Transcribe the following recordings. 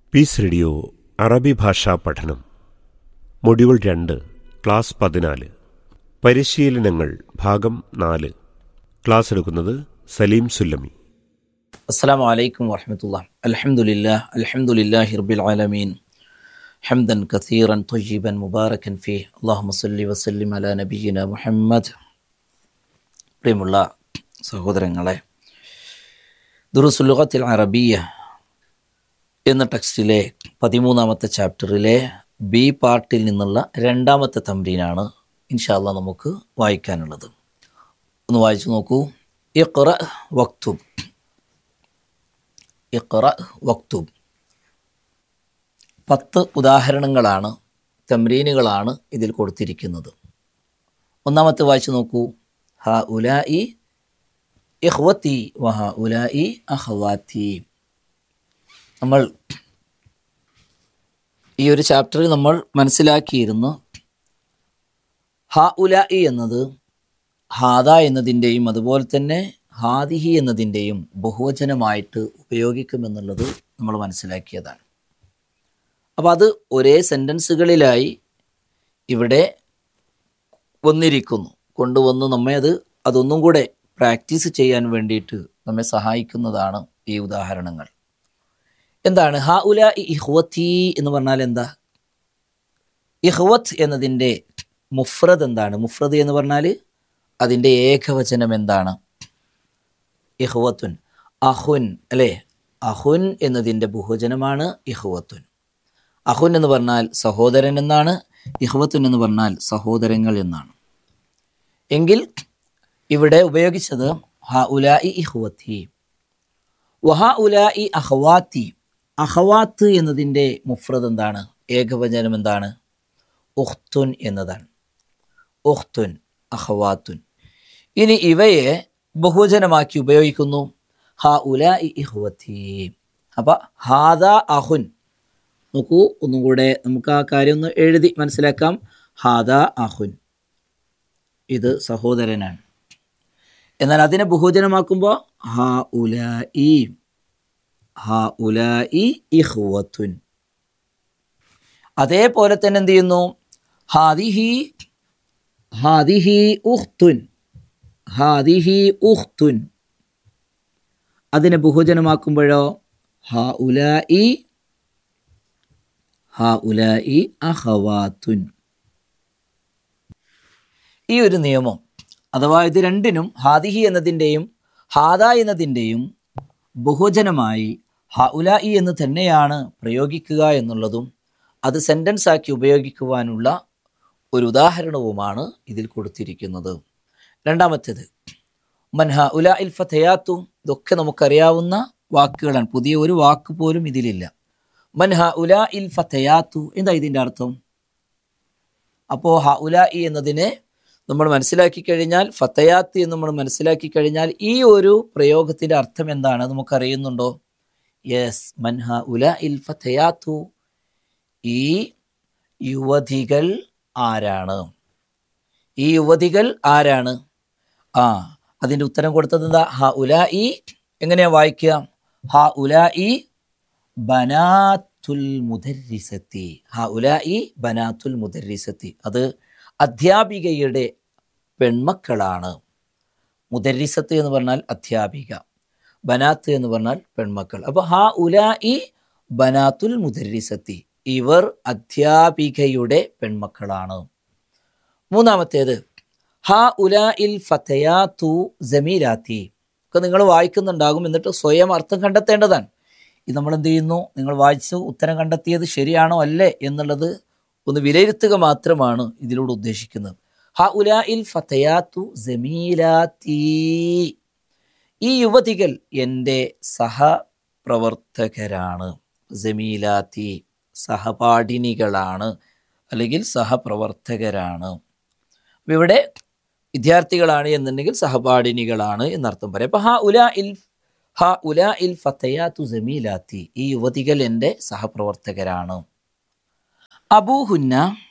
Piece radio അറബി ഭാഷാ പഠനം മൊഡ്യൂൾ രണ്ട് ക്ലാസ് പതിനാല് പരിശീലനങ്ങൾ ഭാഗം നാല് ക്ലാസ് എടുക്കുന്നത് സലീം സുല്ലമി السلام عليكم ورحمة الله الحمد لله الحمد لله رب العالمين حمدا كثيرا طيبا مباركا فيه اللهم صل وسلم على نبينا محمد പ്രിയമുള്ള സഹോദരങ്ങളെ ദുറുസുലുഖത്തിൽ അറബിയ എന്ന ടെക്സ്റ്റിലെ പതിമൂന്നാമത്തെ ചാപ്റ്ററിലെ ബി പാർട്ടിൽ നിന്നുള്ള രണ്ടാമത്തെ തമ്രീനാണ് ഇൻഷാല്ല നമുക്ക് വായിക്കാനുള്ളത് ഒന്ന് വായിച്ചു നോക്കൂ ഇഖ്റ വക്തുബ് ഇഖ്റ വക്തുബ് പത്ത് ഉദാഹരണങ്ങളാണ് തമ്രീനുകളാണ് ഇതിൽ കൊടുത്തിരിക്കുന്നത് ഒന്നാമത്തെ വായിച്ചു നോക്കൂ ഹ ഉലായി ഇഹ്വത്തി വഹ ഉലായി അഹ്വാത്തി നമ്മൾ ഈ ഒരു ചാപ്റ്ററിൽ നമ്മൾ മനസ്സിലാക്കിയിരുന്നു ഹ ഉലായി എന്നത് ഹാദ എന്നതിൻ്റെയും അതുപോലെ തന്നെ ഹാദിഹി എന്നതിൻ്റെയും ബഹുവചനമായിട്ട് ഉപയോഗിക്കുമെന്നുള്ളത് നമ്മൾ മനസ്സിലാക്കിയതാണ് അപ്പോൾ അത് ഒരേ സെൻറ്റൻസുകളിലായി ഇവിടെ വന്നിരിക്കുന്നു കൊണ്ടുവന്ന് നമ്മെ അത് അതൊന്നും കൂടെ പ്രാക്ടീസ് ചെയ്യാൻ വേണ്ടിയിട്ട് നമ്മെ സഹായിക്കുന്നതാണ് ഈ ഉദാഹരണങ്ങൾ എന്താണ് ഹ ഉല ഇഹ്വത്തി എന്ന് പറഞ്ഞാൽ എന്താ ഇഹ്വത്ത് എന്നതിൻ്റെ മുഫ്രദ് എന്താണ് മുഫ്രദ് എന്ന് പറഞ്ഞാൽ അതിൻ്റെ ഏകവചനം എന്താണ് ഇഹ്വത്തുൻ അഹുൻ അല്ലേ അഹുൻ എന്നതിൻ്റെ ബഹുവചനമാണ് ഇഹ്വത്തുൻ അഹുൻ എന്ന് പറഞ്ഞാൽ സഹോദരൻ എന്നാണ് ഇഹ്വത്തുൻ എന്ന് പറഞ്ഞാൽ സഹോദരങ്ങൾ എന്നാണ് എങ്കിൽ ഇവിടെ ഉപയോഗിച്ചത് ഹ ഉലായി ഇഹ്വത്തി വഹ ഉലായി അഹ്വാത്തി അഹ്വാത്ത് എന്നതിൻ്റെ മുഫ്രദ് എന്താണ് ഏകവചനം എന്താണ് ഉഖ്തുൻ എന്നതാണ് ഉഖ്തുൻ അഹ്വാത്തുൻ ഇനി ഇവയെ ബഹുവചനമാക്കി ഉപയോഗിക്കുന്നു ഹ ഉലായി ഇഹ്വത്തി അപ്പം ഹാദ അഹുൻ നോക്കൂ ഒന്നും കൂടെ നമുക്ക് ആ കാര്യം ഒന്ന് എഴുതി മനസ്സിലാക്കാം ഹാദ അഹുൻ ഇത് സഹോദരനാണ് എന്നാൽ അതിനെ ബഹുജനമാക്കുമ്പോൾ ഹ ഉലായി ഹ ഉലായി ഇഹ്വത്തുൻ അതേപോലെ തന്നെ എന്ത് ചെയ്യുന്നു ഹാദിഹി ഹാദിഹി ഉഖ്തുൻ ഹാദിഹി ഉഖ്തുൻ അതിനെ ബഹുജനമാക്കുമ്പോഴോ ഹ ഉലായി ഹ ഉലായി അഹവാത്തുൻ ഈ ഒരു നിയമം അഥവാ ഇത് രണ്ടിനും ഹാദിഹി എന്നതിൻ്റെയും ഹാദ എന്നതിൻ്റെയും ബഹുജനമായി ഹ ഉലായി എന്ന് തന്നെയാണ് പ്രയോഗിക്കുക എന്നുള്ളതും അത് സെൻറ്റൻസ് ആക്കി ഉപയോഗിക്കുവാനുള്ള ഒരു ഉദാഹരണവുമാണ് ഇതിൽ കൊടുത്തിരിക്കുന്നത് രണ്ടാമത്തേത് മൻഹ ഉല ഇൽ ഫതയാത്തു ഇതൊക്കെ നമുക്കറിയാവുന്ന വാക്കുകളാണ് പുതിയ ഒരു വാക്ക് പോലും ഇതിലില്ല മൻഹ ഉല ഇൽ ഫതയാത്തു എന്താ ഇതിൻ്റെ അർത്ഥം അപ്പോൾ ഹ ഉല ഇ എന്നതിനെ നമ്മൾ മനസ്സിലാക്കി കഴിഞ്ഞാൽ ഫത്തയാത്ത് എന്ന് നമ്മൾ മനസ്സിലാക്കി കഴിഞ്ഞാൽ ഈ ഒരു പ്രയോഗത്തിൻ്റെ അർത്ഥം എന്താണ് നമുക്കറിയുന്നുണ്ടോ യെസ് മൻഹ ഉല ഇൽ ഫത്തയാത്തു ഈ യുവതികൾ ആരാണ് ഈ യുവതികൾ ആരാണ് ആ അതിൻ്റെ ഉത്തരം കൊടുത്തത് എന്താ ഹ ഉല ഇ എങ്ങനെയാ വായിക്കുക ഹ ഉല ഇ ബനാത്തുൽ മുദരിസത്തി ഹ ഉല ഇ ബനാത്തുൽ മുദരിസത്തി അത് അധ്യാപികയുടെ പെൺമക്കളാണ് മുദരിസത്ത് എന്ന് പറഞ്ഞാൽ അധ്യാപിക ബനാത്ത് എന്ന് പറഞ്ഞാൽ പെൺമക്കൾ അപ്പോൾ ഹ ഉല ഇ ബനാത്തുൽ മുദരിസത്തി ഇവർ അധ്യാപികയുടെ പെൺമക്കളാണ് മൂന്നാമത്തേത് ഹ ഉല ഇൽ ഫതയാത്തു ജമീലാത്തി ഒക്കെ നിങ്ങൾ വായിക്കുന്നുണ്ടാകും എന്നിട്ട് സ്വയം അർത്ഥം കണ്ടെത്തേണ്ടതാണ് ഇത് നമ്മൾ എന്ത് ചെയ്യുന്നു നിങ്ങൾ വായിച്ചു ഉത്തരം കണ്ടെത്തിയത് ശരിയാണോ അല്ലേ എന്നുള്ളത് ഒന്ന് വിലയിരുത്തുക മാത്രമാണ് ഇതിലൂടെ ഉദ്ദേശിക്കുന്നത് ഹ ഉല ഇൽ ഫതയാത്തു ജമീലാത്തി ഈ യുവതികൾ എൻ്റെ സഹപ്രവർത്തകരാണ് ജമീലാത്തി സഹപാഠിനികളാണ് അല്ലെങ്കിൽ സഹപ്രവർത്തകരാണ് അപ്പം ഇവിടെ വിദ്യാർത്ഥികളാണ് എന്നുണ്ടെങ്കിൽ സഹപാഠിനികളാണ് എന്നർത്ഥം പറയാം അപ്പം ഹ ഉല ഇൽ ഹ ഉല ഇൽ ഫത്തയാത്തു ജമീലാത്തി ഈ യുവതികൾ എൻ്റെ സഹപ്രവർത്തകരാണ് അബൂഹുന്ന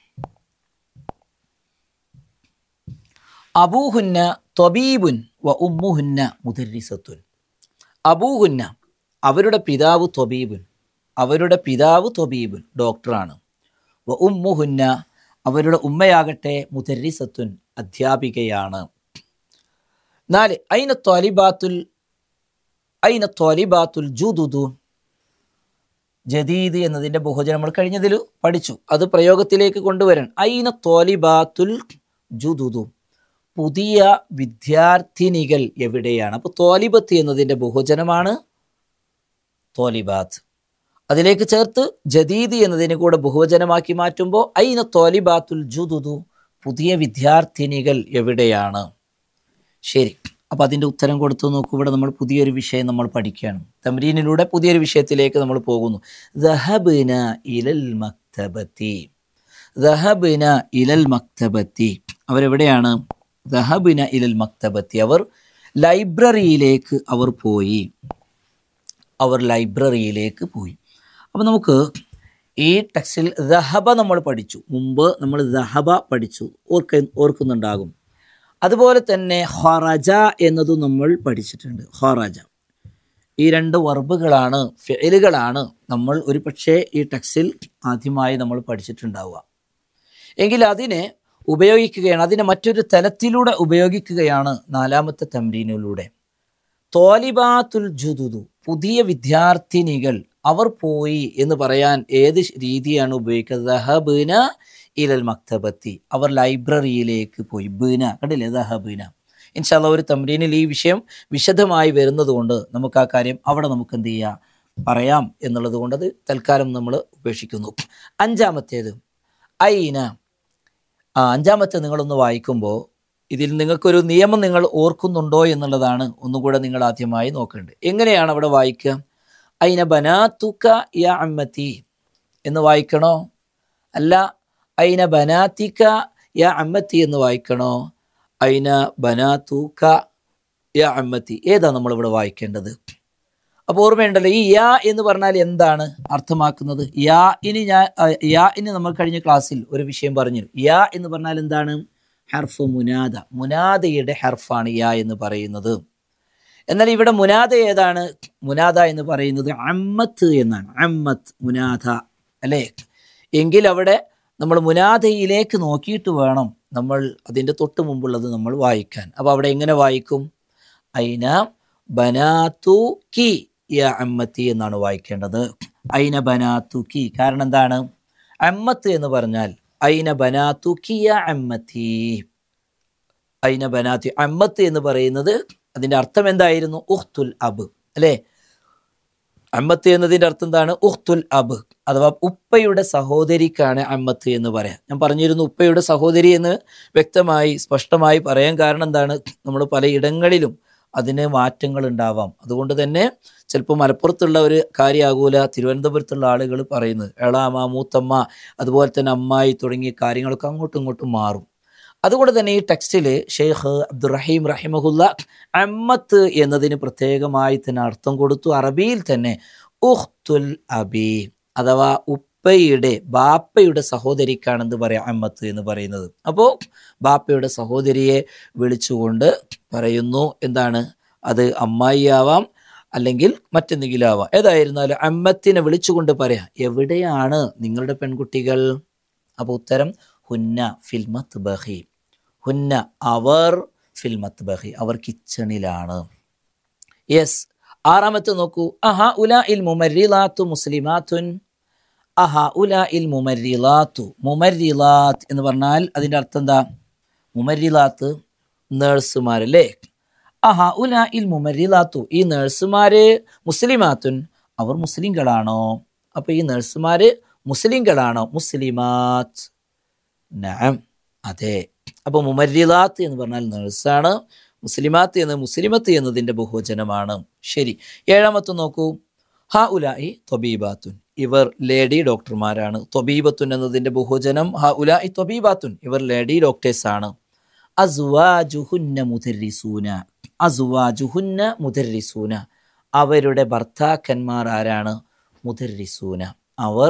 അബൂഹുന്ന ത്വബീബുൻ വ ഉമ്മുഹുന്ന മുദരിസത്തുൻ അബൂഹുന്ന അവരുടെ പിതാവ് ത്വബീബുൻ അവരുടെ പിതാവ് തൊബീബുൻ ഡോക്ടറാണ് വ ഉമ്മുഹുന്ന അവരുടെ ഉമ്മയാകട്ടെ മുദരിസത്തുൻ അധ്യാപികയാണ് നാല് ഐന ത്വാലിബാത്തുൽ ഐന ത്വാലിബാത്തുൽ ജുദുദു ജദീദ് എന്നതിൻ്റെ ബഹുജനം നമ്മൾ കഴിഞ്ഞതിൽ പഠിച്ചു അത് പ്രയോഗത്തിലേക്ക് കൊണ്ടുവരാൻ ഐന ത്വാലിബാത്തുൽ ജുദുദു പുതിയ വിദ്യാർത്ഥിനികൾ എവിടെയാണ് അപ്പോൾ ത്വാലിബത്ത് എന്നതിൻ്റെ ബഹുജനമാണ് ത്വാലിബാത്ത് അതിലേക്ക് ചേർത്ത് ജദീദ് എന്നതിനെ കൂടെ ബഹുവചനമാക്കി മാറ്റുമ്പോൾ ഐന ത്വാലിബാത്തുൽ ജുദുദു പുതിയ വിദ്യാർത്ഥിനികൾ എവിടെയാണ് ശരി അപ്പം അതിൻ്റെ ഉത്തരം കൊടുത്തു നോക്കൂ ഇവിടെ നമ്മൾ പുതിയൊരു വിഷയം നമ്മൾ പഠിക്കുകയാണ് തമ്രീനിലൂടെ പുതിയൊരു വിഷയത്തിലേക്ക് നമ്മൾ പോകുന്നു ദഹബിന ഇലൽ മക്തബത്തി ദഹബിന ഇലൽ മക്തബത്തി അവരെവിടെയാണ് ദഹബിന ഇലൽ മക്തബത്തി അവർ ലൈബ്രറിയിലേക്ക് അവർ പോയി അവർ ലൈബ്രറിയിലേക്ക് പോയി അപ്പോൾ നമുക്ക് ഈ ടെക്സ്റ്റിൽ ദഹബ നമ്മൾ പഠിച്ചു മുമ്പ് നമ്മൾ ദഹബ പഠിച്ചു ഓർക്ക ഓർക്കുന്നുണ്ടാകും അതുപോലെ തന്നെ ഹൊറജ എന്നതും നമ്മൾ പഠിച്ചിട്ടുണ്ട് ഹൊറജ ഈ രണ്ട് വർബുകളാണ് ഫെയിലുകളാണ് നമ്മൾ ഒരു പക്ഷേ ഈ ടെക്സ്റ്റിൽ ആദ്യമായി നമ്മൾ പഠിച്ചിട്ടുണ്ടാവുക എങ്കിൽ അതിനെ ഉപയോഗിക്കുകയാണ് അതിനെ മറ്റൊരു തലത്തിലൂടെ ഉപയോഗിക്കുകയാണ് നാലാമത്തെ തമ്രീനിലൂടെ തോലിബാത്തുൽ ജുദുദു പുതിയ വിദ്യാർത്ഥിനികൾ അവർ പോയി എന്ന് പറയാൻ ഏത് രീതിയാണ് ഉപയോഗിക്കുന്നത് ദഹബിന ഇലൽ മക്തബത്തി അവർ ലൈബ്രറിയിലേക്ക് പോയി ബീന കണ്ടില്ലേ ദഹബിന ഇൻഷാല്ല ഒരു തമ്രീനിൽ ഈ വിഷയം വിശദമായി വരുന്നത് കൊണ്ട് നമുക്ക് ആ കാര്യം അവിടെ നമുക്ക് എന്ത് ചെയ്യാം പറയാം എന്നുള്ളത് കൊണ്ട് അത് തൽക്കാലം നമ്മൾ ഉപേക്ഷിക്കുന്നു അഞ്ചാമത്തേത് ഐന ആ അഞ്ചാമത്തെ നിങ്ങളൊന്ന് വായിക്കുമ്പോൾ ഇതിൽ നിങ്ങൾക്കൊരു നിയമം നിങ്ങൾ ഓർക്കുന്നുണ്ടോ എന്നുള്ളതാണ് ഒന്നും കൂടെ നിങ്ങൾ ആദ്യമായി നോക്കേണ്ടത് എങ്ങനെയാണ് അവിടെ വായിക്കുക അയിന ബനാത്തുക്ക യ അമ്മത്തി എന്ന് വായിക്കണോ അല്ല അയിന ബനാത്തിക്ക യ അമ്മത്തി എന്ന് വായിക്കണോ അയിന ബനാത്തുക്ക യ അമ്മത്തി ഏതാ നമ്മളിവിടെ വായിക്കേണ്ടത് അപ്പോൾ ഓർമ്മയുണ്ടല്ലോ ഈ യാ എന്ന് പറഞ്ഞാൽ എന്താണ് അർത്ഥമാക്കുന്നത് യാ ഇനി ഞാൻ യാ ഇനി നമ്മൾ കഴിഞ്ഞ ക്ലാസ്സിൽ ഒരു വിഷയം പറഞ്ഞു യാ എന്ന് പറഞ്ഞാൽ എന്താണ് ഹർഫ് മുനാദ മുനാദയുടെ ഹർഫാണ് യാ എന്ന് പറയുന്നത് എന്നാൽ ഇവിടെ മുനാദ ഏതാണ് മുനാദ എന്ന് പറയുന്നത് അമ്മത്ത് എന്നാണ് അമ്മത്ത് മുനാദ അല്ലേ എങ്കിൽ അവിടെ നമ്മൾ മുനാദയിലേക്ക് നോക്കിയിട്ട് വേണം നമ്മൾ അതിൻ്റെ തൊട്ട് മുമ്പുള്ളത് നമ്മൾ വായിക്കാൻ അപ്പോൾ അവിടെ എങ്ങനെ വായിക്കും ഐന ബനാത്തു കി യ അമ്മത്തി എന്നാണ് വായിക്കേണ്ടത് ഐന ബനാത്തു കി കാരണം എന്താണ് അമ്മത്ത് എന്ന് പറഞ്ഞാൽ ഐന ബനാത്തു കിയ അമ്മത്തി ഐന ബനാത്തി അമ്മത്ത് എന്ന് പറയുന്നത് അതിൻ്റെ അർത്ഥം എന്തായിരുന്നു ഉഖ്തുൽ അബ് അല്ലേ അമ്മത്ത് എന്നതിൻ്റെ അർത്ഥം എന്താണ് ഉഖ്തുൽ അബ് അഥവാ ഉപ്പയുടെ സഹോദരിക്കാണ് അമ്മത്ത് എന്ന് പറയാം ഞാൻ പറഞ്ഞിരുന്നു ഉപ്പയുടെ സഹോദരി എന്ന് വ്യക്തമായി സ്പഷ്ടമായി പറയാൻ കാരണം എന്താണ് നമ്മൾ പലയിടങ്ങളിലും അതിന് മാറ്റങ്ങൾ ഉണ്ടാവാം അതുകൊണ്ട് തന്നെ ചിലപ്പോൾ മലപ്പുറത്തുള്ള ഒരു കാര്യമാകൂല തിരുവനന്തപുരത്തുള്ള ആളുകൾ പറയുന്നത് എളാമ മൂത്തമ്മ അതുപോലെ തന്നെ അമ്മായി തുടങ്ങിയ കാര്യങ്ങളൊക്കെ അങ്ങോട്ടും ഇങ്ങോട്ടും മാറും അതുകൊണ്ട് തന്നെ ഈ ടെക്സ്റ്റിൽ ഷെയ്ഖ് അബ്ദുറഹീം റഹിമഹുല്ല അമ്മത്ത് എന്നതിന് പ്രത്യേകമായി തന്നെ അർത്ഥം കൊടുത്തു അറബിയിൽ തന്നെ ഉഖ്തുൽ അബി അഥവാ ഉപ്പയുടെ ബാപ്പയുടെ സഹോദരിക്കാണെന്ന് പറയാം അമ്മത്ത് എന്ന് പറയുന്നത് അപ്പോൾ ബാപ്പയുടെ സഹോദരിയെ വിളിച്ചുകൊണ്ട് പറയുന്നു എന്താണ് അത് അമ്മായി ആവാം അല്ലെങ്കിൽ മറ്റെന്തെങ്കിലും ആവാം ഏതായിരുന്നാലും അമ്മത്തിനെ വിളിച്ചുകൊണ്ട് പറയാം എവിടെയാണ് നിങ്ങളുടെ പെൺകുട്ടികൾ അപ്പോൾ ഉത്തരം ഹുന്ന ഫിൽമത്ത് ബഹി ഹുന്ന അവർ ഫിൽമത്ത് ബഹി അവർ കിച്ചണിലാണ് യെസ് ആറാമത്തെ നോക്കൂ അഹ ഉല ഇൽ മുമരിലാത്തു മുസ്ലിമാത്തുൻ അഹ ഉല ഇൽ മുമരിലാത്തു മുമരിലാത്ത് എന്ന് പറഞ്ഞാൽ അതിൻ്റെ അർത്ഥം എന്താ മുമരിലാത്ത് നേഴ്സുമാരല്ലേ അഹ ഉല ഇൽ മുമരിലാത്തു ഈ നേഴ്സുമാര് മുസ്ലിമാത്തുൻ അവർ മുസ്ലിങ്ങളാണോ അപ്പൊ ഈ നേഴ്സുമാര് മുസ്ലിങ്ങളാണോ മുസ്ലിമാത്ത് നഅം അതെ അപ്പോൾ മുമരിലാത്ത് എന്ന് പറഞ്ഞാൽ നേഴ്സാണ് മുസ്ലിമാത്ത് എന്ന് മുസ്ലിമത്ത് എന്നതിൻ്റെ ബഹുവചനമാണ് ശരി ഏഴാമത്തെ നോക്കൂ ഹ ഉലായി തൊബീബാത്തുൻ ഇവർ ലേഡി ഡോക്ടർമാരാണ് തൊബീബത്തുൻ എന്നതിൻ്റെ ബഹുവചനം ഹ ഉലായി തൊബീബാത്തുൻ ഇവർ ലേഡി ഡോക്ടേഴ്സ് ആണ് അസുവാജുഹുന്ന മുദരിസൂന അസുവാജുഹുന്ന മുദരിസൂന അവരുടെ ഭർത്താക്കന്മാർ ആരാണ് മുദരിസൂന അവർ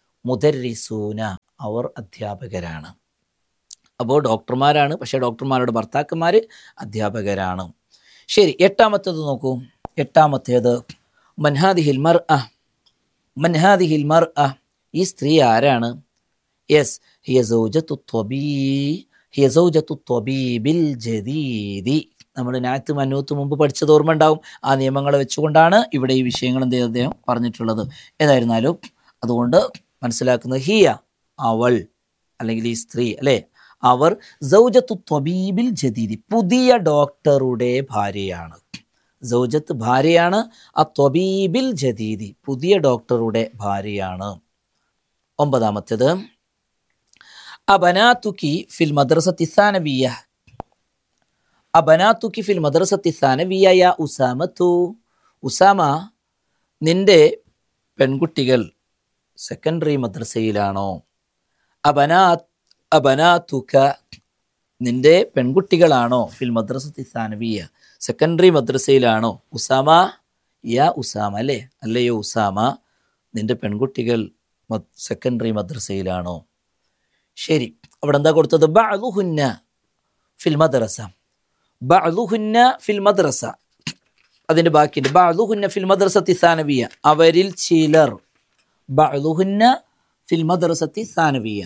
മുദരിസൂന അവർ അധ്യാപകരാണ് അപ്പോൾ ഡോക്ടർമാരാണ് പക്ഷേ ഡോക്ടർമാരുടെ ഭർത്താക്കന്മാർ അധ്യാപകരാണ് ശരി എട്ടാമത്തേത് നോക്കൂ എട്ടാമത്തേത് മൻഹാദിഹിൽ മർ അ മൻഹാദിഹിൽ മർ ഈ സ്ത്രീ ആരാണ് യെസ് ഹിയ സൗജത്തു ത്വബീ ഹിയ സൗജത്തു ത്വബീബിൽ ജദീദി നമ്മൾ നാത്ത് മനൂത്ത് മുമ്പ് പഠിച്ചത് ഓർമ്മ ഉണ്ടാവും ആ നിയമങ്ങളെ വെച്ചുകൊണ്ടാണ് ഇവിടെ ഈ വിഷയങ്ങൾ എന്ത് ചെയ്തത് അദ്ദേഹം പറഞ്ഞിട്ടുള്ളത് ഏതായിരുന്നാലും അതുകൊണ്ട് മനസ്സിലാക്കുന്നത് ഹിയ അവൾ അല്ലെങ്കിൽ ഈ സ്ത്രീ അല്ലേ അവർ സൗജത്തു ത്വബീബിൽ ജദീദി പുതിയ ഡോക്ടറുടെ ഭാര്യയാണ് സൗജത്ത് ഭാര്യയാണ് ആ ത്വബീബിൽ ജദീദി പുതിയ ഡോക്ടറുടെ ഭാര്യയാണ് ഒമ്പതാമത്തേത് അബനാത്തുക്കി ഫിൽ മദ്രസത്തി സാനവിയ അബനാത്തുക്കി ഫിൽ മദ്രസത്തി സാനവിയ യാ ഉസാമത്തു ഉസാമ നിന്റെ പെൺകുട്ടികൾ സെക്കൻഡറി മദ്രസയിലാണോ അബനാ അബനാത്തുക നിന്റെ പെൺകുട്ടികളാണോ ഫിൽ മദ്രസത്തി സാനവിയ സെക്കൻഡറി മദ്രസയിലാണോ ഉസാമ യാ ഉസാമ അല്ലേ അല്ലയോ ഉസാമ നിന്റെ പെൺകുട്ടികൾ സെക്കൻഡറി മദ്രസയിലാണോ ശരി അവിടെ എന്താ കൊടുത്തത് ബഅലുഹുന്ന ഫിൽ മദ്രസ ബഅലുഹുന്ന ഫിൽ മദ്രസ അതിന്റെ ബാക്കിയുണ്ട് ബഅലുഹുന്ന ഫിൽ മദ്രസത്തി സാനവിയ അവരിൽ ചിലർ ബഅലുഹുന്ന ഫിൽ മദ്രസത്തി സാനവിയ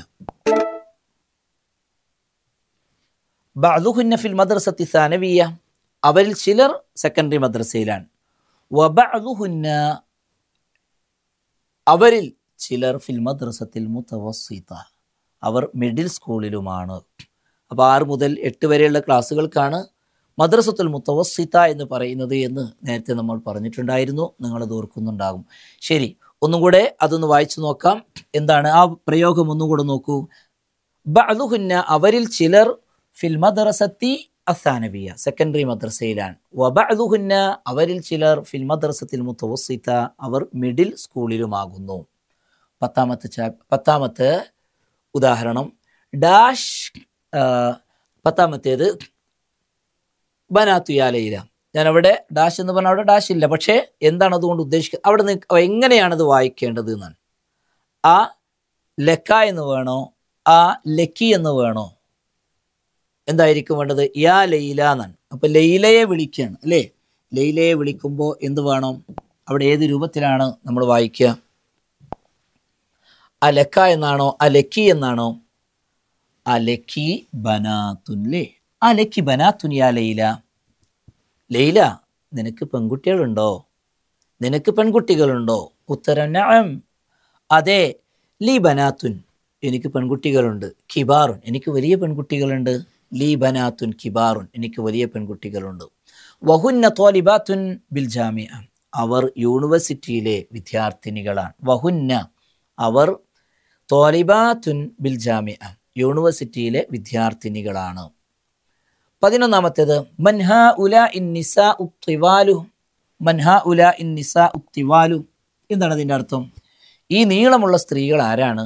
ബഅലുഹുന്ന ഫിൽ മദ്രസത്തി സാനവിയ അവരിൽ ചിലർ സെക്കൻഡറി മദ്രസയിലാണ് വബഅലുഹുന്ന അവരിൽ ചിലർ ഫിൽ മദ്രസത്തിൽ മുത്തവസിത അവർ മിഡിൽ സ്കൂളിലുമാണ് അപ്പോൾ ആറ് മുതൽ എട്ട് വരെയുള്ള ക്ലാസ്സുകൾക്കാണ് മദ്രസത്തുൽ മുത്തവസിത എന്ന് പറയുന്നത് എന്ന് നേരത്തെ നമ്മൾ പറഞ്ഞിട്ടുണ്ടായിരുന്നു നിങ്ങളത് ഓർക്കുന്നുണ്ടാകും ശരി ഒന്നും കൂടെ അതൊന്ന് വായിച്ചു നോക്കാം എന്താണ് ആ പ്രയോഗം ഒന്നും കൂടെ നോക്കൂ ബഅലുഹുന്ന അവരിൽ ചിലർ ഫിൽ മദ്രസത്തി അസാനവിയ സെക്കൻഡറി മദ്രസയിലാണ് വബഅലുഹുന്ന അവരിൽ ചിലർ ഫിൽ മദ്രസത്തിൽ മുത്തവസിത അവർ മിഡിൽ സ്കൂളിലുമാകുന്നു പത്താമത്തെ ചാ പത്താമത്തെ ഉദാഹരണം ഡാഷ് ആ, പത്താമത്തേത് ബനാത്തു യാലയില ഞാൻ അവിടെ ഡാഷ് എന്ന് പറഞ്ഞാൽ അവിടെ ഡാഷ് ഇല്ല പക്ഷേ എന്താണ് അതുകൊണ്ട് ഉദ്ദേശിക്കുന്നത് അവിടെ നിന്ന് എങ്ങനെയാണത് വായിക്കേണ്ടത് എന്നാണ് ആ ലക്ക എന്ന് വേണോ ആ ലക്കി എന്ന് വേണോ എന്തായിരിക്കും വേണ്ടത് യാ ലൈല എന്നാണ് അപ്പൊ ലൈലയെ വിളിക്കുകയാണ് അല്ലേ ലൈലയെ വിളിക്കുമ്പോൾ എന്ത് വേണം അവിടെ ഏത് രൂപത്തിലാണ് നമ്മൾ വായിക്കുക അലക്ക എന്നാണോ അലക്കി എന്നാണോ അലക്കി ബനാത്തുൻ ലേ അലക്കി ബനാത്തുൻ യാ ലൈല ലൈല നിനക്ക് പെൺകുട്ടികളുണ്ടോ നിനക്ക് പെൺകുട്ടികളുണ്ടോ ഉത്തരം നഅം അതെ ലീ ബനാത്തുൻ എനിക്ക് പെൺകുട്ടികളുണ്ട് കിബാറുൻ എനിക്ക് വലിയ പെൺകുട്ടികളുണ്ട് ലീ ബനാത്തുൻ കിബാറുൻ എനിക്ക് വലിയ പെൺകുട്ടികളുണ്ട് വഹുന്ന തോലിബാത്തുൻ ബിൽ ജാമിയ അവർ യൂണിവേഴ്സിറ്റിയിലെ വിദ്യാർത്ഥിനികളാണ് വഹുന്ന അവർ തോലിബാത്തുൻ ബിൽ ജാമിയ യൂണിവേഴ്സിറ്റിയിലെ വിദ്യാർത്ഥിനികളാണ് പതിനൊന്നാമത്തേത് മൻഹ ഉല ഇൻ നിസ ഉത്തിവാലു മൻഹ ഉല ഇൻ നിസ ഉത്തിവാലു എന്താണ് അതിൻ്റെ അർത്ഥം ഈ നീളമുള്ള സ്ത്രീകൾ ആരാണ്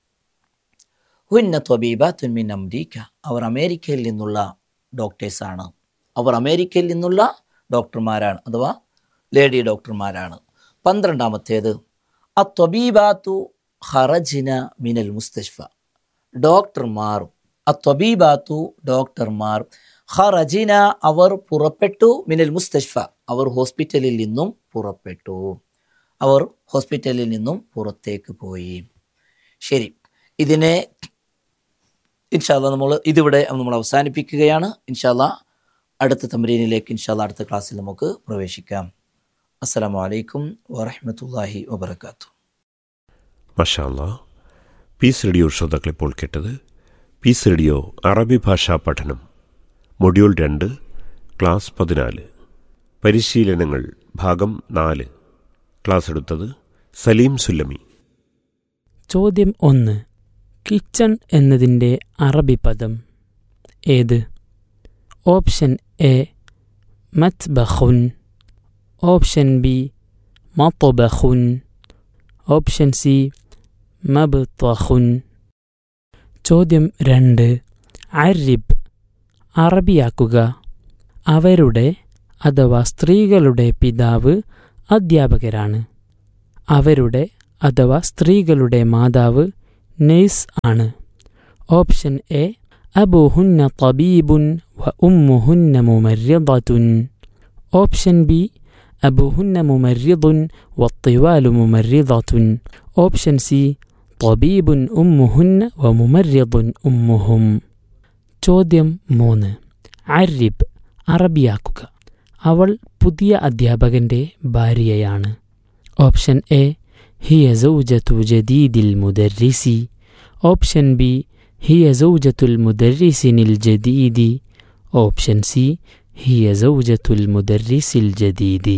ഹുന്ന ത്വബീബാത്തുൻ മിൻ അമരീക്ക അവർ അമേരിക്കയിൽ നിന്നുള്ള ഡോക്ടേഴ്സാണ് അവർ അമേരിക്കയിൽ നിന്നുള്ള ഡോക്ടർമാരാണ് അഥവാ ലേഡി ഡോക്ടർമാരാണ് പന്ത്രണ്ടാമത്തേത് അ ത്വബീബാത്തു ഹറജിന മിനൽ മുസ്തഷ്ഫ ഡോക്ടർമാർ അ ത്വബീബാത്തു ഡോക്ടർമാർ ഹറജിന അവർ പുറപ്പെട്ടു മിനൽ മുസ്തഷ്ഫ അവർ ഹോസ്പിറ്റലിൽ നിന്നും പുറപ്പെട്ടു അവർ ഹോസ്പിറ്റലിൽ നിന്നും പുറത്തേക്ക് പോയി ശരി ഇതിനെ ഇൻഷാല്ല നമ്മൾ ഇതിവിടെ നമ്മൾ അവസാനിപ്പിക്കുകയാണ് ഇൻഷാല്ല അടുത്ത തമരീനിലേക്ക് ഇൻഷാല്ല അടുത്ത ക്ലാസ്സിൽ നമുക്ക് പ്രവേശിക്കാം അസ്സലാമു അലൈക്കും വറഹ്മത്തുള്ളാഹി വബർക്കാത്തു മഷാല്ല പീസ് റേഡിയോ ശ്രോതാക്കൾ ഇപ്പോൾ കേട്ടത് പീസ് റേഡിയോ അറബി ഭാഷാ പഠനം മൊഡ്യൂൾ രണ്ട് ക്ലാസ് പതിനാല് പരിശീലനങ്ങൾ ഭാഗം നാല് ക്ലാസ് എടുത്തത് സലീം സുല്ലമി ചോദ്യം ഒന്ന് കിച്ചൺ എന്നതിൻ്റെ അറബി പദം ഏത് ഓപ്ഷൻ എ മത്ബഖുൻ ഓപ്ഷൻ ബി മത്ബഖുൻ ഓപ്ഷൻ സി മബ്തഖുൻ ചോദ്യം രണ്ട് അരിബ് അറബിയാക്കുക അവരുടെ അഥവാ സ്ത്രീകളുടെ പിതാവ് അധ്യാപകരാണ് അവരുടെ അഥവാ സ്ത്രീകളുടെ മാതാവ് നെയ്സ് ആണ് ഓപ്ഷൻ എ അബുഹുന്ന തബീബുൻ വ ഉമ്മുഹുന്ന മുമര്യദത്തുൻ ഓപ്ഷൻ ബി أبوهن ممرض والطوال ممرضة ഓപ്ഷൻ സി طبيب أمهن وممرض أمهم ചോദ്യം മൂന്ന് അരിബ് അറബിയാക്കുക അവൾ പുതിയ അധ്യാപകന്റെ ഭാര്യയാണ് ഓപ്ഷൻ എ ഹിയ സൗജത്തു ജദീദിൽ മുദർരിസി ഓപ്ഷൻ ബി ഹിയ സൗജത്തുൽ മുദർരിസിനിൽ ജദീദി ഓപ്ഷൻ സി ഹിയ സൗജത്തുൽ മുദർരിസിൽ ജദീദി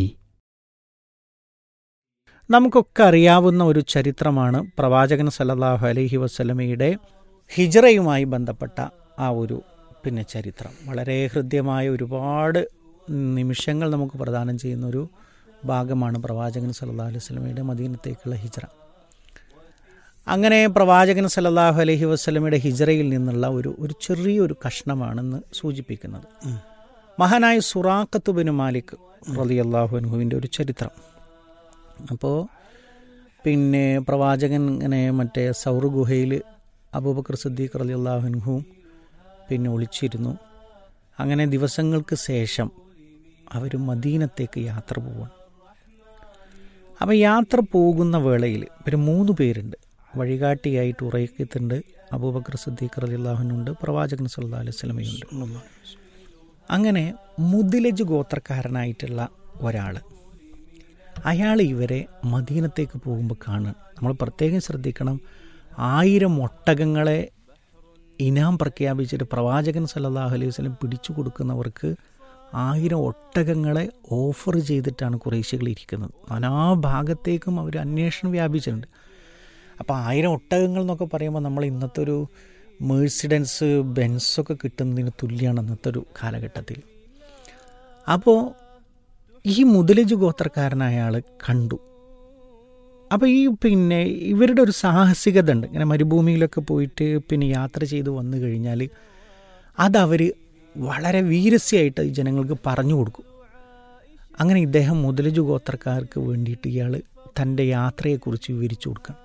നമുക്കൊക്കെ അറിയാവുന്ന ഒരു ചരിത്രമാണ് പ്രവാചകൻ സല്ലല്ലാഹു അലൈഹി വസല്ലമയുടെ ഹിജറയുമായി ബന്ധപ്പെട്ട ആ ഒരു പിന്നെ ചരിത്രം വളരെ ഹൃദ്യമായ ഒരുപാട് നിമിഷങ്ങൾ നമുക്ക് പ്രദാനം ചെയ്യുന്ന ഒരു ഭാഗമാണ് പ്രവാചകൻ സല്ലല്ലാഹു അലൈഹി വസല്ലമയുടെ മദീനത്തേക്കുള്ള ഹിജറ അങ്ങനെ പ്രവാചകൻ സല്ലല്ലാഹു അലൈഹി വസല്ലമയുടെ ഹിജറയിൽ നിന്നുള്ള ഒരു ഒരു ചെറിയൊരു കഷ്ണമാണെന്ന് സൂചിപ്പിക്കുന്നത് മഹാനായ സുറാഖത്ത് ബിൻ മാലിക് റളിയല്ലാഹു അൻഹുവിൻ്റെ ഒരു ചരിത്രം അപ്പോൾ പിന്നെ പ്രവാചകൻ ഇങ്ങനെ മറ്റേ സൗർ ഗുഹയിൽ അബൂബക്കർ സിദ്ദീഖ് റലി അള്ളാഹുൻഹും പിന്നെ ഒളിച്ചിരുന്നു അങ്ങനെ ദിവസങ്ങൾക്ക് ശേഷം അവർ മദീനത്തേക്ക് യാത്ര പോവാണ് അപ്പോൾ യാത്ര പോകുന്ന വേളയിൽ ഇവർ മൂന്ന് പേരുണ്ട് വഴികാട്ടിയായിട്ട് ഉറയക്കത്തുണ്ട് അബൂബക്കർ സിദ്ദീഖ് റലി അള്ളാഹുനുണ്ട് പ്രവാചകൻ സല്ലാ അലൈഹി സ്വലമയുണ്ട് അങ്ങനെ മുദിലജ് ഗോത്രക്കാരനായിട്ടുള്ള ഒരാൾ അയാൾ ഇവരെ മദീനത്തേക്ക് പോകുമ്പോൾ കാണുക നമ്മൾ പ്രത്യേകം ശ്രദ്ധിക്കണം ആയിരം ഒട്ടകങ്ങളെ ഇനാം പ്രഖ്യാപിച്ചിട്ട് പ്രവാചകൻ സല്ലല്ലാഹു അലൈഹി വസല്ലം പിടിച്ചു കൊടുക്കുന്നവർക്ക് ആയിരം ഒട്ടകങ്ങളെ ഓഫർ ചെയ്തിട്ടാണ് കുറേശ്ശികൾ ഇരിക്കുന്നത് നാനാഭാഗത്തേക്കും അവർ അന്വേഷണം വ്യാപിച്ചിട്ടുണ്ട് അപ്പോൾ ആയിരം ഒട്ടകങ്ങൾ എന്നൊക്കെ പറയുമ്പോൾ നമ്മൾ ഇന്നത്തെ ഒരു മേഴ്സിഡൻസ് ബെൻസൊക്കെ കിട്ടുന്നതിന് തുല്യമാണ് ഇന്നത്തെ ഒരു കാലഘട്ടത്തിൽ അപ്പോൾ ഈ മുതലജ് ഗോത്രക്കാരനായ ആൾ കണ്ടു അപ്പോൾ ഈ പിന്നെ ഇവരുടെ ഒരു സാഹസികത ഉണ്ട് ഇങ്ങനെ മരുഭൂമിയിലൊക്കെ പോയിട്ട് പിന്നെ യാത്ര ചെയ്ത് വന്നു കഴിഞ്ഞാൽ അതവർ വളരെ വീരസ്യമായിട്ട് ഈ ജനങ്ങൾക്ക് പറഞ്ഞു കൊടുക്കും അങ്ങനെ ഇദ്ദേഹം മുതലജ് ഗോത്രക്കാർക്ക് വേണ്ടിയിട്ട് ഇയാൾ തൻ്റെ യാത്രയെക്കുറിച്ച് വിവരിച്ചു കൊടുക്കണം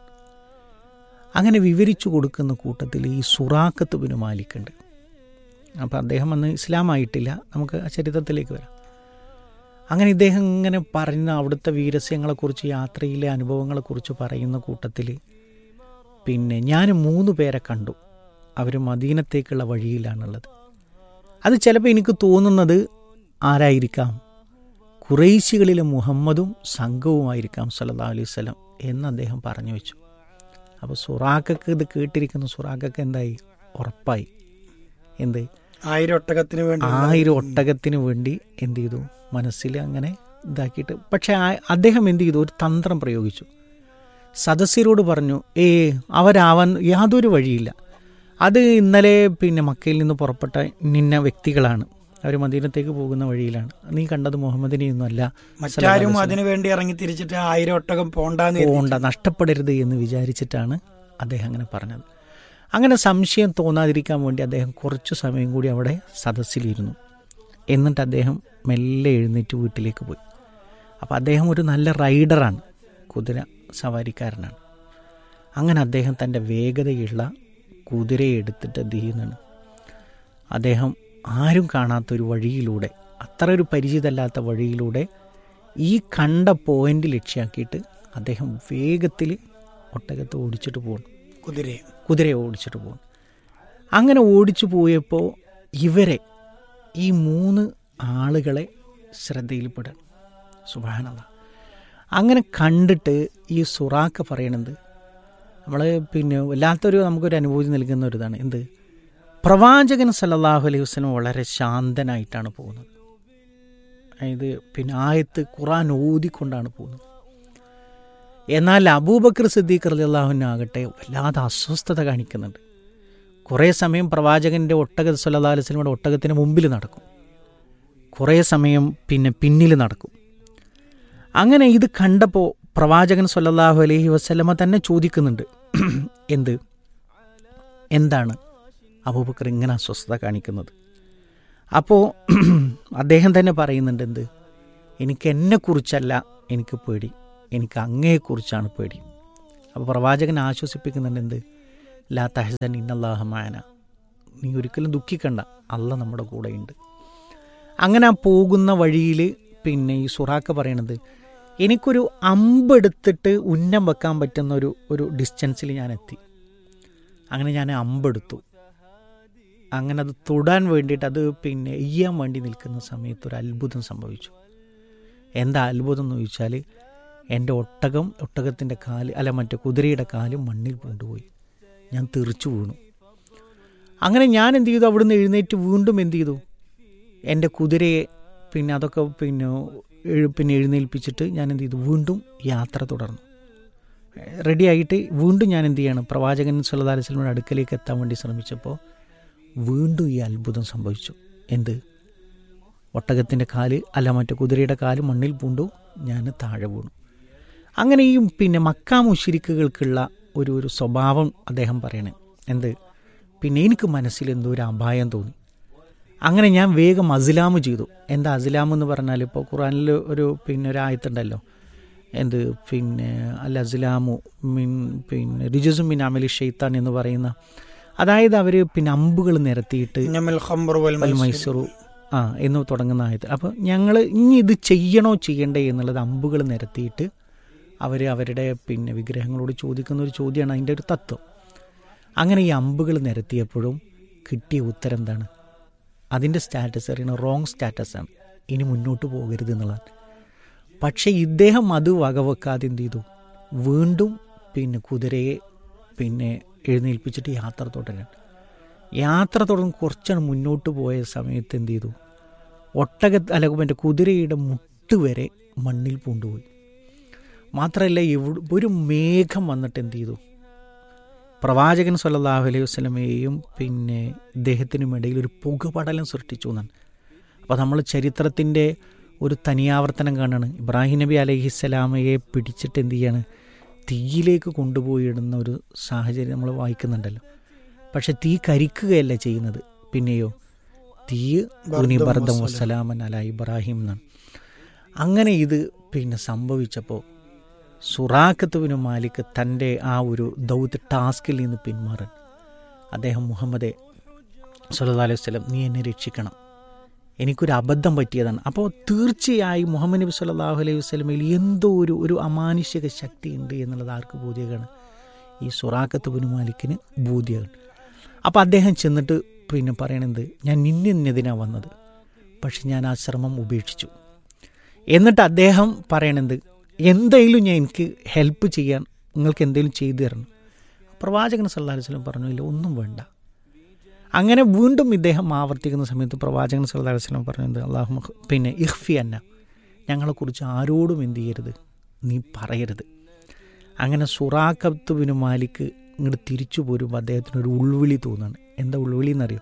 അങ്ങനെ വിവരിച്ചു കൊടുക്കുന്ന കൂട്ടത്തിൽ ഈ സുറാക്കത്ത് ബിനു മാലിക്കുണ്ട് അപ്പോൾ അദ്ദേഹം അന്ന് ഇസ്ലാമായിട്ടില്ല നമുക്ക് ആ ചരിത്രത്തിലേക്ക് വരാം അങ്ങനെ ഇദ്ദേഹം ഇങ്ങനെ പറയുന്ന അവിടുത്തെ വീരസ്യങ്ങളെക്കുറിച്ച് യാത്രയിലെ അനുഭവങ്ങളെക്കുറിച്ച് പറയുന്ന കൂട്ടത്തിൽ പിന്നെ ഞാൻ മൂന്ന് പേരെ കണ്ടു അവർ മദീനത്തേക്കുള്ള വഴിയിലാണുള്ളത് അത് ചിലപ്പോൾ എനിക്ക് തോന്നുന്നത് ആരായിരിക്കാം കുറേശികളിലെ മുഹമ്മദും സംഘവുമായിരിക്കാം സല്ലാ അലൈഹി സ്വലം എന്ന് അദ്ദേഹം പറഞ്ഞു വെച്ചു അപ്പോൾ സുറാഖക്ക് ഇത് കേട്ടിരിക്കുന്ന സുറാഖക്ക് എന്തായി ഉറപ്പായി എന്ത് ആയിരം ഒട്ടകത്തിന് വേണ്ടി ആയിരം ഒട്ടകത്തിന് വേണ്ടി എന്ത് ചെയ്തു മനസ്സിൽ അങ്ങനെ ഇതാക്കിയിട്ട് പക്ഷെ ആ- അദ്ദേഹം എന്ത് ചെയ്തു ഒരു തന്ത്രം പ്രയോഗിച്ചു സദസ്യരോട് പറഞ്ഞു ഏ അവരാവാൻ യാതൊരു വഴിയില്ല അത് ഇന്നലെ പിന്നെ മക്കയിൽ നിന്ന് പുറപ്പെട്ട നിന്ന വ്യക്തികളാണ് അവർ മദീനത്തേക്ക് പോകുന്ന വഴിയിലാണ് നീ കണ്ടത് മുഹമ്മദിനെയൊന്നും അല്ല മറ്റാരും അതിനു വേണ്ടി ഇറങ്ങി തിരിച്ചിട്ട് ആയിരം ഒട്ടകം പോണ്ടാന്ന് കരുതി. പോണ്ട നഷ്ടപ്പെടരുത് എന്ന് വിചാരിച്ചിട്ടാണ് അദ്ദേഹം അങ്ങനെ പറഞ്ഞത് അങ്ങനെ സംശയം തോന്നാതിരിക്കാൻ വേണ്ടി അദ്ദേഹം കുറച്ചു സമയം കൂടി അവിടെ സദസ്സിലിരുന്നു എന്നിട്ട് അദ്ദേഹം മെല്ലെ എഴുന്നേറ്റ് വീട്ടിലേക്ക് പോയി അപ്പോൾ അദ്ദേഹം ഒരു നല്ല റൈഡറാണ് കുതിര സവാരിക്കാരനാണ് അങ്ങനെ അദ്ദേഹം തൻ്റെ വേഗതയുള്ള കുതിരയെ എടുത്തിട്ട് എന്ത് ചെയ്യുന്നതാണ് അദ്ദേഹം ആരും കാണാത്തൊരു വഴിയിലൂടെ അത്ര ഒരു പരിചിതമല്ലാത്ത വഴിയിലൂടെ ഈ കണ്ട പോയിന്റ് ലക്ഷ്യമാക്കിയിട്ട് അദ്ദേഹം വേഗത്തിൽ ഒട്ടകത്ത് ഓടിച്ചിട്ട് പോകുന്നു കുതിരയെ കുതിരയെ ഓടിച്ചിട്ട് പോകുന്നു അങ്ങനെ ഓടിച്ചു പോയപ്പോൾ ഇവരെ ഈ മൂന്ന് ആളുകളെ ശ്രദ്ധയിൽപ്പെടും സുബാനത അങ്ങനെ കണ്ടിട്ട് ഈ സുറാക്ക പറയണത് നമ്മൾ പിന്നെ വല്ലാത്തൊരു നമുക്കൊരു അനുഭൂതി നൽകുന്ന ഒരു ഇതാണ് എന്ത് പ്രവാചകൻ സല്ലല്ലാഹു അലൈഹി വസ്ലം വളരെ ശാന്തനായിട്ടാണ് പോകുന്നത് അതായത് പിന്നെ ആയത്ത് ഖുറാൻ ഓതിക്കൊണ്ടാണ് പോകുന്നത് എന്നാൽ അബൂബക്കർ സിദ്ദീഖ് റലിയല്ലാഹുവിനാകട്ടെ വല്ലാതെ അസ്വസ്ഥത കാണിക്കുന്നുണ്ട് കുറേ സമയം പ്രവാചകൻ്റെ ഒട്ടക സല്ലാ അലുസ്ലമിയുടെ ഒട്ടകത്തിന് മുമ്പിൽ നടക്കും കുറേ സമയം പിന്നെ പിന്നിൽ നടക്കും അങ്ങനെ ഇത് കണ്ടപ്പോൾ പ്രവാചകൻ സല്ലല്ലാഹു അലൈഹി വസ്ലമ തന്നെ ചോദിക്കുന്നുണ്ട് എന്ത് എന്താണ് അബൂബക്കർ ഇങ്ങനെ അസ്വസ്ഥത കാണിക്കുന്നത് അപ്പോൾ അദ്ദേഹം തന്നെ പറയുന്നുണ്ട് എന്ത് എനിക്ക് എന്നെക്കുറിച്ചല്ല എനിക്ക് പേടി എനിക്ക് അങ്ങയെക്കുറിച്ചാണ് പേടി അപ്പോൾ പ്രവാചകൻ ആശ്വസിപ്പിക്കുന്നുണ്ട് എന്ത് ലാ തഹസൻ ഇന്നല്ലാഹമാന നീ ഒരിക്കലും ദുഃഖിക്കണ്ട അല്ല നമ്മുടെ കൂടെയുണ്ട് അങ്ങനെ ആ പോകുന്ന വഴിയിൽ പിന്നെ ഈ സുറാക്ക പറയണത് എനിക്കൊരു അമ്പെടുത്തിട്ട് ഉന്നം വെക്കാൻ പറ്റുന്ന ഒരു ഒരു ഡിസ്റ്റൻസിൽ ഞാൻ എത്തി അങ്ങനെ ഞാൻ അമ്പെടുത്തു അങ്ങനെ അത് തൊടാൻ വേണ്ടിയിട്ട് അത് പിന്നെ എയ്യാൻ വേണ്ടി നിൽക്കുന്ന സമയത്ത് ഒരു അത്ഭുതം സംഭവിച്ചു എന്താ അത്ഭുതം എന്ന് ചോദിച്ചാൽ എൻ്റെ ഒട്ടകം ഒട്ടകത്തിൻ്റെ കാല് അല്ല മറ്റേ കുതിരയുടെ കാല് മണ്ണിൽ കൊണ്ടുപോയി ഞാൻ തെറിച്ചു വീണു അങ്ങനെ ഞാൻ എന്ത് ചെയ്തു അവിടുന്ന് എഴുന്നേറ്റ് വീണ്ടും എന്ത് ചെയ്തു എൻ്റെ കുതിരയെ പിന്നെ അതൊക്കെ പിന്നെ എഴു- പിന്നെ എഴുന്നേൽപ്പിച്ചിട്ട് ഞാൻ എന്ത് ചെയ്തു വീണ്ടും യാത്ര തുടർന്നു റെഡി ആയിട്ട് വീണ്ടും ഞാൻ എന്ത് ചെയ്യണം പ്രവാചകൻ സല്ലല്ലാഹു അലൈഹി വസല്ലമയുടെ അടുക്കലേക്ക് എത്താൻ വേണ്ടി ശ്രമിച്ചപ്പോൾ വീണ്ടും ഈ അത്ഭുതം സംഭവിച്ചു എന്ത് ഒട്ടകത്തിൻ്റെ കാല് അല്ല മറ്റേ കുതിരയുടെ കാല് മണ്ണിൽ പൂണ്ടു ഞാൻ താഴെ വീണു അങ്ങനെ ഈ പിന്നെ മക്കാ മുഷിരിക്കുകൾക്കുള്ള ഒരു ഒരു സ്വഭാവം അദ്ദേഹം പറയണേ എന്ത് പിന്നെ എനിക്ക് മനസ്സിൽ എന്തോ ഒരു അപായം തോന്നി അങ്ങനെ ഞാൻ വേഗം അസിലാമ് ചെയ്തു എന്താ അസിലാം എന്ന് പറഞ്ഞാൽ ഇപ്പോൾ ഖുറാനിൽ ഒരു പിന്നെ ഒരു ആയത്തുണ്ടല്ലോ എന്ത് പിന്നെ അൽ അസിലാമു മിൻ പിന്നെ റിജുസും മിൻ അമലി ഷെയ്ത്താൻ എന്ന് പറയുന്ന അതായത് അവർ പിന്നെ അമ്പുകൾ നിരത്തിയിട്ട് ഇന്നമൽ ഖംറു വൽ വൽ മൈസിർ. മൈസൂറു ആ എന്ന് തുടങ്ങുന്ന ആയത് അപ്പോൾ ഞങ്ങൾ ഇനി ഇത് ചെയ്യണോ ചെയ്യണ്ടേ എന്നുള്ളത് അമ്പുകൾ നിരത്തിയിട്ട് അവർ അവരുടെ പിന്നെ വിഗ്രഹങ്ങളോട് ചോദിക്കുന്ന ഒരു ചോദ്യമാണ് അതിൻ്റെ ഒരു തത്വം അങ്ങനെ ഈ അമ്പുകൾ നിരത്തിയപ്പോഴും കിട്ടിയ ഉത്തരം എന്താണ് അതിൻ്റെ സ്റ്റാറ്റസ് അറിയണ റോങ് സ്റ്റാറ്റസാണ് ഇനി മുന്നോട്ട് പോകരുത് എന്നുള്ളതാണ് പക്ഷേ ഇദ്ദേഹം അത് വകവെക്കാതെ എന്ത് ചെയ്തു വീണ്ടും പിന്നെ കുതിരയെ പിന്നെ എഴുന്നേൽപ്പിച്ചിട്ട് യാത്ര തുടരാൻ യാത്ര തുടർന്ന് കുറച്ചാണ് മുന്നോട്ട് പോയ സമയത്ത് എന്ത് ചെയ്തു ഒട്ടക അല്ല മറ്റേ കുതിരയുടെ മുട്ട് വരെ മണ്ണിൽ പൂണ്ടുപോയി മാത്രമല്ല എവിടെ ഒരു മേഘം വന്നിട്ട് എന്ത് ചെയ്തു പ്രവാചകൻ സല്ലല്ലാഹു അലൈഹി വസല്ലമയെയും പിന്നെ ഇദ്ദേഹത്തിനും ഇടയിൽ ഒരു പുകപടലം സൃഷ്ടിച്ചു എന്നാണ് അപ്പോൾ നമ്മൾ ചരിത്രത്തിൻ്റെ ഒരു തനിയാവർത്തനം കാണാണ് ഇബ്രാഹിം നബി അലൈഹിസ്സലാമയെ പിടിച്ചിട്ട് എന്ത് ചെയ്യാണ് തീയിലേക്ക് കൊണ്ടുപോയി ഇടുന്ന ഒരു സാഹചര്യം നമ്മൾ വായിക്കുന്നുണ്ടല്ലോ പക്ഷെ തീ കരിക്കുകയല്ല ചെയ്യുന്നത് പിന്നെയോ തീ ബർദം വസ്സലാമൻ അല ഇബ്രാഹിം എന്നാണ് അങ്ങനെ ഇത് പിന്നെ സംഭവിച്ചപ്പോൾ സുറാഖത്തുവിന് മാലിക് തൻ്റെ ആ ഒരു ദൗത്യ ടാസ്കിൽ നിന്ന് പിന്മാറാൻ അദ്ദേഹം മുഹമ്മദെ സല്ലല്ലാഹു അലൈഹി വസല്ലം നീ എന്നെ രക്ഷിക്കണം എനിക്കൊരു അബദ്ധം പറ്റിയതാണ് അപ്പോൾ തീർച്ചയായും മുഹമ്മദ് നബി സല്ലല്ലാഹു അലൈഹി വസല്ലമയിൽ എന്തോ ഒരു ഒരു അമാനുഷിക ശക്തി ഉണ്ട് എന്നുള്ളത് ആർക്ക് ബോധ്യമാണ് ഈ സുറാഖത്ത് ബിൻ മാലിക്കിന് ബോധ്യമാണ് അപ്പോൾ അദ്ദേഹം ചെന്നിട്ട് പിന്നെ പറയണത് ഞാൻ നിന്നെതിനാണ് വന്നത് പക്ഷെ ഞാൻ ആ ശ്രമം ഉപേക്ഷിച്ചു എന്നിട്ട് അദ്ദേഹം പറയണത് എന്തെങ്കിലും ഞാൻ എനിക്ക് ഹെൽപ്പ് ചെയ്യാൻ നിങ്ങൾക്ക് എന്തെങ്കിലും ചെയ്തു തരണം പ്രവാചകൻ സല്ലല്ലാഹു അലൈഹി വസല്ലം പറഞ്ഞു ഇല്ല ഒന്നും വേണ്ട അങ്ങനെ വീണ്ടും ഇദ്ദേഹം ആവർത്തിക്കുന്ന സമയത്ത് പ്രവാചകൻ സല്ലല്ലാഹു അലൈഹി വസല്ലം പറഞ്ഞത് അള്ളാഹു പിന്നെ ഇഹ്ഫി അന്ന ഞങ്ങളെക്കുറിച്ച് ആരോടും എന്ത് ചെയ്യരുത് നീ പറയരുത് അങ്ങനെ സുറാഖത്ത് ബിൻ മാലിക്ക് ഇങ്ങോട്ട് തിരിച്ചു പോരുമ്പോൾ അദ്ദേഹത്തിന് ഒരു ഉൾവിളി തോന്നുകയാണ് എന്താ ഉൾവിളി എന്നറിയോ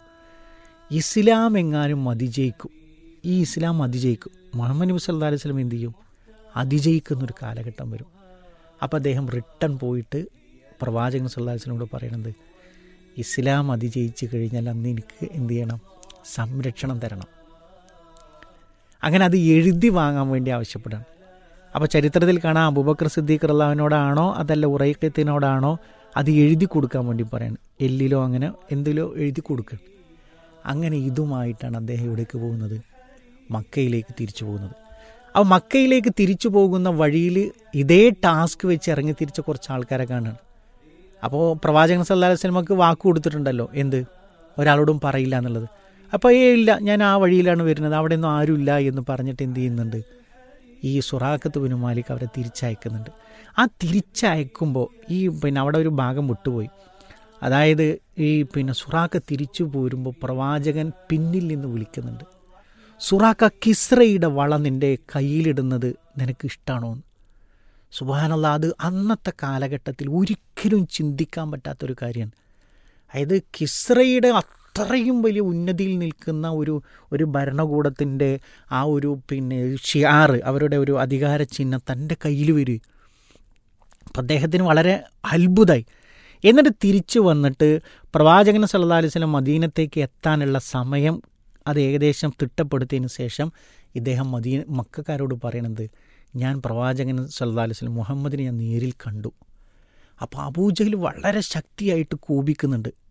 ഇസ്ലാം എങ്ങാനും അതിജയിക്കും ഈ ഇസ്ലാം അതിജയിക്കും മുഹമ്മദ് നബി സല്ലല്ലാഹു അലൈഹി വസല്ലം എന്ത് ചെയ്യും അതിജയിക്കുന്നൊരു കാലഘട്ടം വരും അപ്പോൾ അദ്ദേഹം റിട്ടേൺ പോയിട്ട് പ്രവാചകൻ സല്ലല്ലാഹു അലൈഹി വസല്ലമോട് പറയണത് ഇസ്ലാം അതിജയിച്ച് കഴിഞ്ഞാൽ അന്ന് എനിക്ക് എന്ത് ചെയ്യണം സംരക്ഷണം തരണം അങ്ങനെ അത് എഴുതി വാങ്ങാൻ വേണ്ടി ആവശ്യപ്പെടാണ് അപ്പോൾ ചരിത്രത്തിൽ കാണാം അബൂബക്കർ സിദ്ദീഖ് റല്ലാവിനോടാണോ അതല്ല ഉറൈക്കത്തിനോടാണോ അത് എഴുതി കൊടുക്കാൻ വേണ്ടി പറയണം എല്ലിലോ അങ്ങനെ എന്തിലോ എഴുതി കൊടുക്കണം അങ്ങനെ ഇതുമായിട്ടാണ് അദ്ദേഹം എവിടേക്ക് പോകുന്നത് മക്കയിലേക്ക് തിരിച്ചു പോകുന്നത് അപ്പോൾ മക്കയിലേക്ക് തിരിച്ചു പോകുന്ന വഴിയിൽ ഇതേ ടാസ്ക് വെച്ച് ഇറങ്ങി തിരിച്ച കുറച്ച് ആൾക്കാരെ കാണുകയാണ് അപ്പോൾ പ്രവാചകൻ സല്ലല്ലാഹു അലൈഹി വസല്ലമക്ക് വാക്ക് കൊടുത്തിട്ടുണ്ടല്ലോ എന്ത് ഒരാളോടും പറയില്ല എന്നുള്ളത് അപ്പോൾ ഏ ഇല്ല ഞാൻ ആ വഴിയിലാണ് വരുന്നത് അവിടെ ഒന്നും ആരുമില്ല എന്ന് പറഞ്ഞിട്ട് എന്ത് ചെയ്യുന്നുണ്ട് ഈ സുറാഖത്ത് ബിൻ മാലിക് അവരെ തിരിച്ചയക്കുന്നുണ്ട് ആ തിരിച്ചയക്കുമ്പോൾ ഈ പിന്നെ അവിടെ ഒരു ഭാഗം വിട്ടുപോയി അതായത് ഈ പിന്നെ സുറാഖ തിരിച്ചു പോരുമ്പോൾ പ്രവാചകൻ പിന്നിൽ നിന്ന് വിളിക്കുന്നുണ്ട് സുറാഖ കിസ്രയുടെ വള നിൻ്റെ കയ്യിലിടുന്നത് നിനക്ക് ഇഷ്ടമാണോ എന്ന് സുബാനല്ല അത് അന്നത്തെ കാലഘട്ടത്തിൽ ഒരിക്കലും ചിന്തിക്കാൻ പറ്റാത്തൊരു കാര്യമാണ് അതായത് കിസ്രയുടെ അത്രയും വലിയ ഉന്നതിയിൽ നിൽക്കുന്ന ഒരു ഒരു ഭരണകൂടത്തിൻ്റെ ആ ഒരു പിന്നെ ഷിയാറ് അവരുടെ ഒരു അധികാര ചിഹ്നം തൻ്റെ കയ്യിൽ വരും അപ്പം അദ്ദേഹത്തിന് വളരെ അത്ഭുതമായി എന്നിട്ട് തിരിച്ചു വന്നിട്ട് പ്രവാചകൻ സല്ലല്ലാഹു അലൈഹി വസല്ലം മദീനത്തേക്ക് എത്താനുള്ള സമയം അത് ഏകദേശം തിട്ടപ്പെടുത്തിയതിന് ശേഷം ഇദ്ദേഹം മദീന മക്കാരോട് പറയണത് ഞാൻ പ്രവാചകൻ സല്ലല്ലാഹു അലൈഹി വസല്ലം മുഹമ്മദിനെ ഞാൻ നേരിൽ കണ്ടു അപ്പോൾ അബൂജഹൽ വളരെ ശക്തിയായിട്ട് കോപിക്കുന്നുണ്ട്